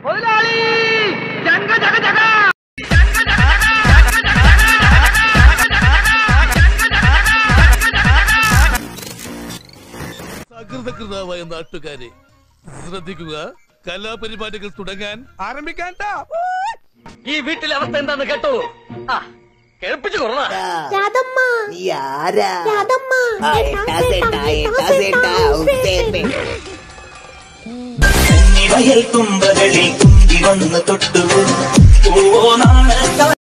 സകൃതകൃതാവായ നാട്ടുകാരെ ശ്രദ്ധിക്കുക കലാപരിപാടികൾ തുടങ്ങാൻ ആരംഭിക്കാൻ ഈ വീട്ടിലെ അവസ്ഥ എന്താന്ന് കേട്ടോ ആ കേൾപ്പിച്ചു കൊറണ രാധമ്മ നീ ആരാ രാധമ്മ ആ, എട്ടാ സെട്ടാ, എട്ടാ സെട്ടാ, ഉത്തേപ്പേ. വയൽ തുമ്പകളിൽ കുന്തി വന്ന് തൊട്ടു ഓ നാണ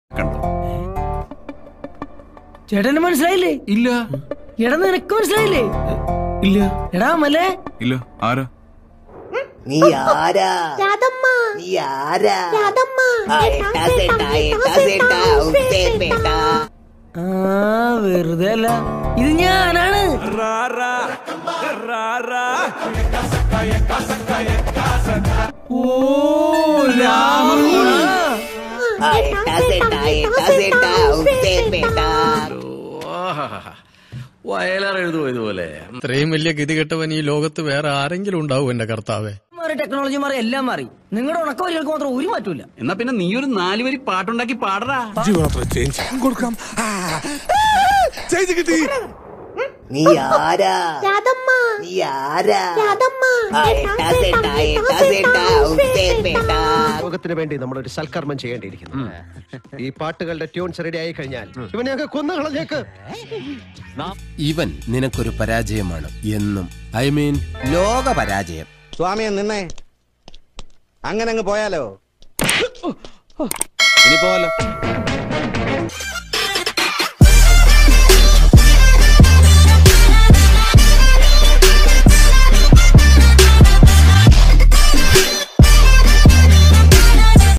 ചേട്ടന് മനസ്സിലായില്ലേ ഇല്ല എടാ നിനക്ക് മനസ്സിലായില്ലേ ഇല്ല എടാ മലേ ഇല്ല ആരാ നീ ആരാ രാധമ്മ നീ ആരാ രാധമ്മ ആ, എട്ടാ സെട്ടാ, എട്ടാ സെട്ടാ, ഉത്തേപ്പേട്ടാ. ആ വെറുതെ അല്ല ഇത് ഞാനാണ് ഓ രാഹുൽ ആ, എട്ടാ സെട്ടാ, എട്ടാ സെട്ടാ, ഉത്തേപ്പേട്ടാ. വയലാർ എഴുതുമോ ഇതുപോലെ ഇത്രയും വലിയ ഗതികെട്ടവൻ ഈ ലോകത്ത് വേറെ ആരെങ്കിലും ഉണ്ടാവും എന്റെ കർത്താവേ മാറി ടെക്നോളജി മാറി എല്ലാം മാറി നിങ്ങളുടെ ഉണക്കവരികൾക്ക് മാത്രം ഒരു മാറ്റമില്ല എന്നാ പിന്നെ നീ ഒരു നാല് വരി പാട്ടുണ്ടാക്കി പാടറാ കൊടുക്കാം ചേച്ചി കിട്ടി നീ ആരാ രാധമ്മ നീ ആരാ രാധമ്മ ആ, എട്ടാ സെട്ടാ, എട്ടാ സെട്ടാ, ഉത്തേപ്പേട്ടാ. ലോകത്തിന് വേണ്ടി നമ്മൾ ഒരു സൽക്കർമ്മം ചെയ്യേണ്ടിയിരിക്കുന്നു ഈ പാട്ടുകളുടെ ട്യൂൺസ് റെഡി ആയി കഴിഞ്ഞാൽ ഇവനെ ഞങ്ങൾക്ക് കൊന്നു കളഞ്ഞേക്ക് ഇവൻ നിനക്കൊരു പരാജയമാണ് എന്നും ഐ മീൻ ലോക പരാജയം സ്വാമിയെ നിന്നേ അങ്ങനെ അങ്ങ് പോയാലോ ഇനി പോവല്ലോ